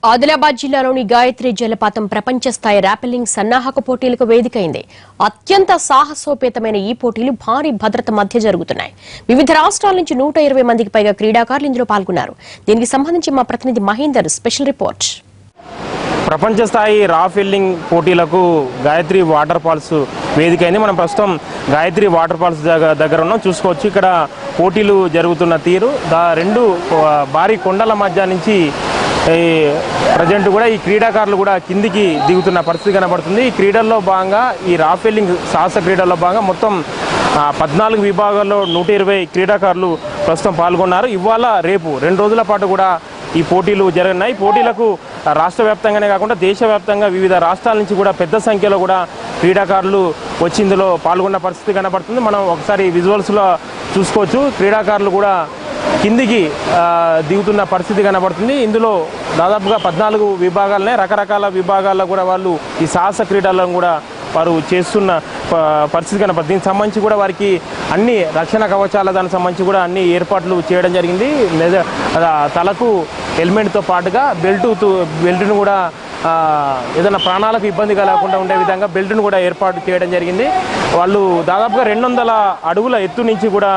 ఆదిలాబాద్ జిల్లాలోని గాయత్రి జలపాతం ప్రపంచ స్థాయి ర్యాపెలింగ్ సన్నాహక పోటీలకు వేదికైంది అత్యంత సాహసోపేతమైన ఈ పోటీలు భారీ భద్రత మధ్య జరుగుతున్నాయి వివిధ రాష్ట్రాల నుంచి నూట ఇరవై మందికి పైగా క్రీడాకారులు ఇందులో పాల్గొన్నారు దీనికి సంబంధించి మా ప్రతినిధి మహేందర్ స్పెషల్ రిపోర్ట్ ప్రపంచ స్థాయి రా ఫిల్లింగ్ పోటీలకు గాయత్రి వాటర్ ఫాల్స్ వేదిక అయింది మనం ప్రస్తుతం గాయత్రి వాటర్ ఫాల్స్ దగ్గ- దగ్గర ఉన్నాం చూసుకోవచ్చు ఇక్కడ పోటీలు జరుగుతున్న తీరు దా రెండు ఆ, భారీ కొండల మధ్య నుంచి ఈ ప్రజెంట్ కూడా ఈ క్రీడాకారులు కూడా కిందికి దిగుతున్న పరిస్థితి కనబడుతుంది ఈ క్రీడల్లో భాగంగా ఈ రా ఫిల్లింగ్ సాహస క్రీడల్లో భాగంగా మొత్తం ఆ, పద్నాలుగు విభాగాల్లో నూట ఇరవై క్రీడాకారులు ప్రస్తుతం పాల్గొన్నారు ఇవాళ రేపు రెండు రోజుల పాటు కూడా ఈ పోటీలు జరగనున్నాయి ఈ పోటీలకు రాష్ట్ర వ్యాప్తంగానే కాకుండా దేశవ్యాప్తంగా వివిధ రాష్ట్రాల నుంచి కూడా పెద్ద సంఖ్యలో కూడా క్రీడాకారులు వచ్చి ఇందులో పాల్గొన్న పరిస్థితి కనబడుతుంది మనం ఒకసారి విజువల్స్లో చూసుకోవచ్చు క్రీడాకారులు కూడా కిందికి ఆ, దిగుతున్న పరిస్థితి కనబడుతుంది ఇందులో దాదాపుగా పద్నాలుగు విభాగాలనే రకరకాల విభాగాల్లో కూడా వాళ్ళు ఈ సాహస క్రీడలను కూడా వారు చేస్తున్న ప- పరిస్థితి కనపడుతుంది దీనికి సంబంధించి కూడా వారికి అన్ని రక్షణ కవచాల దానికి సంబంధించి కూడా అన్ని ఏర్పాట్లు చేయడం జరిగింది లేదా ఆ, తలకు హెల్మెట్తో పాటుగా బెల్ట్ బెల్ట్ను కూడా ఆ, ఏదైనా ప్రాణాలకు ఇబ్బంది కలగకుండా ఉండే విధంగా బెల్ట్ను కూడా ఏర్పాటు చేయడం జరిగింది వాళ్ళు దాదాపుగా రెండు వందల అడుగుల ఎత్తు నుంచి కూడా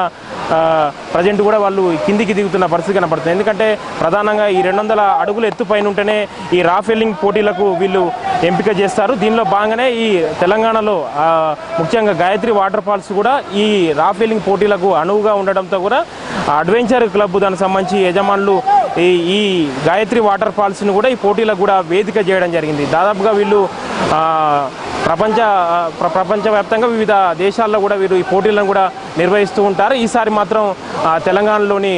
ప్రజెంట్ కూడా వాళ్ళు కిందికి దిగుతున్న పరిస్థితి కనపడుతుంది ఎందుకంటే ప్రధానంగా ఈ రెండు వందల అడుగుల ఎత్తు పైన ఉంటేనే ఈ రా ఫిల్లింగ్ పోటీలకు వీళ్ళు ఎంపిక చేస్తారు దీనిలో భాగంగానే ఈ తెలంగాణలో ఆ, ముఖ్యంగా గాయత్రి వాటర్ ఫాల్స్ కూడా ఈ రా ఫిల్లింగ్ పోటీలకు అనువుగా ఉండడంతో కూడా అడ్వెంచర్ క్లబ్ దానికి సంబంధించి యజమానులు ఈ ఈ గాయత్రి వాటర్ ఫాల్స్ని కూడా ఈ పోటీలకు కూడా వేదిక చేయడం జరిగింది దాదాపుగా వీళ్ళు ఆ, ప్రపంచ ప్ర- ప్రపంచవ్యాప్తంగా వివిధ దేశాల్లో కూడా వీరు ఈ పోటీలను కూడా నిర్వహిస్తూ ఉంటారు ఈసారి మాత్రం ఆ, తెలంగాణలోని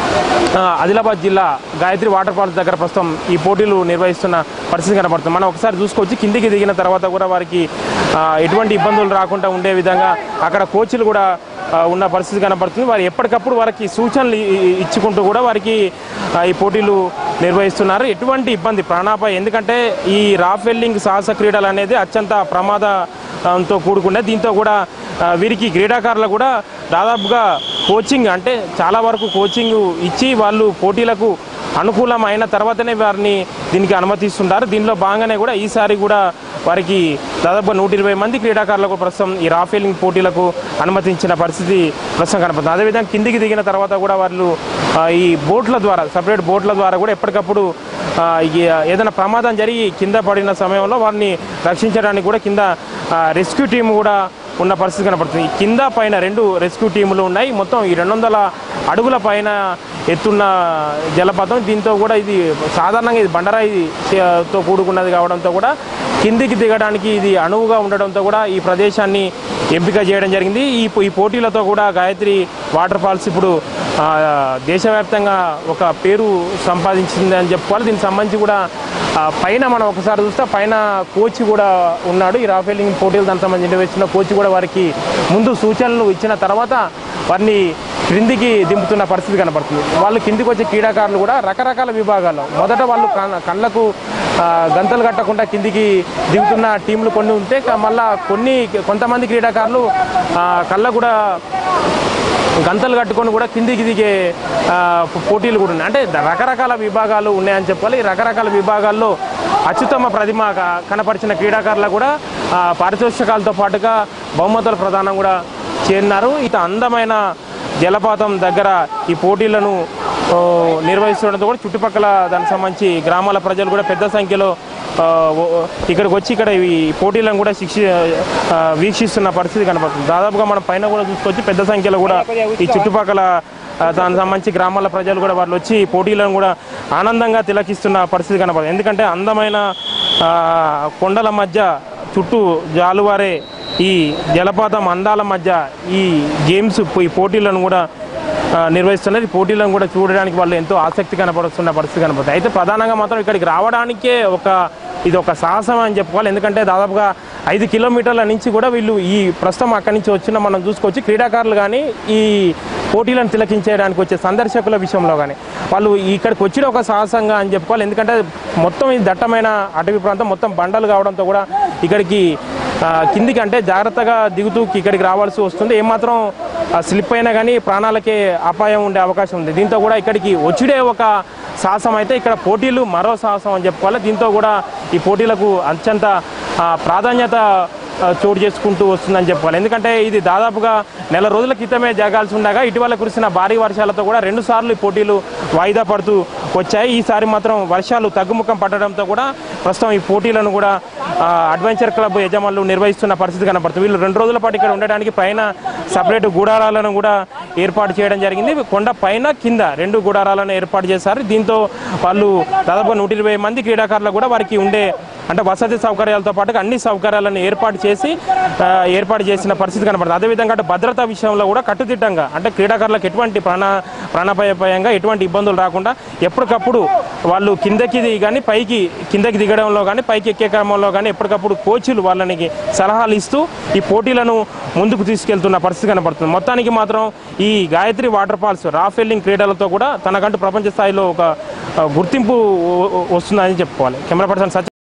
ఆ, ఆదిలాబాద్ జిల్లా గాయత్రి వాటర్ ఫాల్స్ దగ్గర ప్రస్తుతం ఈ పోటీలు నిర్వహిస్తున్న పరిస్థితి కనపడుతుంది మనం ఒకసారి చూసుకోవచ్చు కిందికి దిగిన తర్వాత కూడా వారికి ఆ, ఎటువంటి ఇబ్బందులు రాకుండా ఉండే విధంగా అక్కడ కోచ్లు కూడా ఆ, ఉన్న పరిస్థితి కనపడుతుంది వారు ఎప్పటికప్పుడు వారికి సూచనలు ఇ- ఇ- ఇచ్చుకుంటూ కూడా వారికి ఆ, ఈ పోటీలు నిర్వహిస్తున్నారు ఎటువంటి ఇబ్బంది ప్రాణాపాయ ఎందుకంటే ఈ రాఫెల్లింగ్ సాహస క్రీడలు అనేది అత్యంత ప్రమాదంతో కూడుకునే దీంతో కూడా ఆ, వీరికి క్రీడాకారులు కూడా దాదాపుగా కోచింగ్ అంటే చాలా వరకు కోచింగ్ ఇచ్చి వాళ్ళు పోటీలకు అనుకూలమైన తర్వాతనే వారిని దీనికి అనుమతిస్తుంటారు దీనిలో భాగంగానే కూడా ఈసారి కూడా వారికి దాదాపుగా నూట ఇరవై మంది క్రీడాకారులకు ప్రస్తుతం ఈ రాఫెలింగ్ పోటీలకు అనుమతించిన పరిస్థితి ప్రస్తుతం కనపడుతుంది అదేవిధంగా కిందికి దిగిన తర్వాత కూడా వాళ్ళు ఆ, ఈ బోట్ల ద్వారా సపరేట్ బోట్ల ద్వారా కూడా ఎప్పటికప్పుడు ఆ, ఈ ఏదైనా ప్రమాదం జరిగి కింద పడిన సమయంలో వారిని రక్షించడానికి కూడా కింద రెస్క్యూ టీం కూడా ఉన్న పరిస్థితి కనపడుతుంది ఈ కింద పైన రెండు రెస్క్యూ టీములు ఉన్నాయి మొత్తం ఈ రెండు వందల అడుగుల పైన ఎత్తున్న జలపాతం దీంతో కూడా ఇది సాధారణంగా ఇది బండరాయి చే- తో కూడుకున్నది కావడంతో కూడా కిందికి దిగడానికి ఇది అనువుగా ఉండడంతో కూడా ఈ ప్రదేశాన్ని ఎంపిక చేయడం జరిగింది ఈ ఈ పోటీలతో కూడా గాయత్రి వాటర్ ఫాల్స్ ఇప్పుడు ఆ, దేశవ్యాప్తంగా ఒక పేరు సంపాదించింది అని చెప్పుకోవాలి దీనికి సంబంధించి కూడా ఆ, పైన మనం ఒకసారి చూస్తే పైన కోచ్ కూడా ఉన్నాడు ఈ రాఫెలింగ్ పోటీలు దానికి సంబంధించి నిర్వహిస్తున్న కోచ్ కూడా వారికి ముందు సూచనలు ఇచ్చిన తర్వాత వారిని క్రిందికి దింపుతున్న పరిస్థితి కనపడుతుంది వాళ్ళు కిందికి వచ్చే క్రీడాకారులు కూడా రకరకాల విభాగాల్లో మొదట వాళ్ళు కన్- కళ్ళకు ఆ, గంతలు కట్టకుండా కిందికి దిగుతున్న టీంలు కొన్ని ఉంటే క- మళ్ళా కొన్ని కొంతమంది క్రీడాకారులు ఆ, కళ్ళ కూడా గంతలు కట్టుకొని కూడా కిందికి దిగే ఆ, పోటీలు కూడా ఉన్నాయి అంటే ద- రకరకాల విభాగాలు ఉన్నాయని చెప్పాలి ఈ రకరకాల విభాగాల్లో అత్యుత్తమ ప్రతిమ క- కనపరిచిన క్రీడాకారులు కూడా ఆ, పారితోషికాలతో పాటుగా బహుమతుల ప్రదానం కూడా చేరినారు ఇంత అందమైన జలపాతం దగ్గర ఈ పోటీలను ఓ, నిర్వహిస్తుండడంతో కూడా చుట్టుపక్కల దానికి సంబంధించి గ్రామాల ప్రజలు కూడా పెద్ద సంఖ్యలో ఆ, ఓ- ఓ- ఇక్కడికి వచ్చి ఇక్కడ ఈ పోటీలను కూడా శిక్ష ఆ, వీక్షిస్తున్న పరిస్థితి కనపడుతుంది దాదాపుగా మనం పైన కూడా చూసుకోవచ్చు పెద్ద సంఖ్యలో కూడా ఈ చుట్టుపక్కల ఆ, దానికి సంబంధించి గ్రామాల ప్రజలు కూడా వాళ్ళు వచ్చి ఈ పోటీలను కూడా ఆనందంగా తిలకిస్తున్న పరిస్థితి కనపడుతుంది ఎందుకంటే అందమైన ఆ, కొండల మధ్య చుట్టూ జాలువారే ఈ జలపాతం అందాల మధ్య ఈ గేమ్స్ ఈ పోటీలను కూడా ఆ, నిర్వహిస్తున్నారు ఈ పోటీలను కూడా చూడడానికి వాళ్ళు ఎంతో ఆసక్తి కనపడుతున్న పరిస్థితి కనపడుతుంది అయితే ప్రధానంగా మాత్రం ఇక్కడికి రావడానికే ఒక ఇది ఒక సాహసం అని చెప్పుకోవాలి ఎందుకంటే దాదాపుగా ఐదు కిలోమీటర్ల నుంచి కూడా వీళ్ళు ఈ ప్రస్తుతం అక్కడి నుంచి వచ్చిన మనం చూసుకోవచ్చు క్రీడాకారులు కానీ ఈ పోటీలను తిలకించేయడానికి వచ్చే సందర్శకుల విషయంలో కానీ వాళ్ళు ఇక్కడికి వచ్చిన ఒక సాహసంగా అని చెప్పుకోవాలి ఎందుకంటే మొత్తం ఈ దట్టమైన అటవీ ప్రాంతం మొత్తం బండలు కావడంతో కూడా ఇక్కడికి ఆ, కిందికి అంటే జాగ్రత్తగా దిగుతూ ఇక్కడికి రావాల్సి వస్తుంది ఏమాత్రం స్లిప్ అయినా కానీ ప్రాణాలకే అపాయం ఉండే అవకాశం ఉంది దీంతో కూడా ఇక్కడికి వచ్చుడే ఒక సాహసం అయితే ఇక్కడ పోటీలు మరో సాహసం అని చెప్పుకోవాలి దీంతో కూడా ఈ పోటీలకు అత్యంత ఆ, ప్రాధాన్యత ఆ, చోటు చేసుకుంటూ వస్తుందని చెప్పుకోవాలి ఎందుకంటే ఇది దాదాపుగా నెల రోజుల క్రితమే జరగాల్సి ఉండగా ఇటీవల కురిసిన భారీ వర్షాలతో కూడా రెండు సార్లు ఈ పోటీలు వాయిదా పడుతూ వచ్చాయి ఈసారి మాత్రం వర్షాలు తగ్గుముఖం పట్టడంతో కూడా ప్రస్తుతం ఈ పోటీలను కూడా ఆ, అడ్వెంచర్ క్లబ్ యజమానులు నిర్వహిస్తున్న పరిస్థితి కనపడుతుంది వీళ్ళు రెండు రోజుల పాటు ఇక్కడ ఉండడానికి పైన సపరేట్ గుడారాలను కూడా ఏర్పాటు చేయడం జరిగింది కొండ పైన కింద రెండు గుడారాలను ఏర్పాటు చేశారు దీంతో వాళ్ళు దాదాపు నూట ఇరవై మంది క్రీడాకారులు కూడా వారికి ఉండే అంటే వసతి సౌకర్యాలతో పాటు అన్ని సౌకర్యాలను ఏర్పాటు చేసి ఆ, ఏర్పాటు చేసిన పరిస్థితి కనపడుతుంది అదేవిధంగా అంటే భద్రతా విషయంలో కూడా కట్టుదిట్టంగా అంటే క్రీడాకారులకు ఎటువంటి ప్రాణ ప్రాణాపాయంగా ఎటువంటి ఇబ్బందులు రాకుండా ఎప్పటికప్పుడు వాళ్ళు కిందకి దిగి కానీ పైకి కిందకి దిగడంలో కానీ పైకి ఎక్కే క్రమంలో కానీ ఎప్పటికప్పుడు కోచ్లు వాళ్ళనికి సలహాలు ఇస్తూ ఈ పోటీలను ముందుకు తీసుకెళ్తున్న పరిస్థితి కనపడుతుంది మొత్తానికి మాత్రం ఈ గాయత్రి వాటర్ ఫాల్స్ రాఫెల్లింగ్ క్రీడలతో కూడా తనకంటూ ప్రపంచ స్థాయిలో ఒక ఆ, గుర్తింపు వ- వ- వస్తుందని చెప్పుకోవాలి కెమెరా పర్సన్ సత్య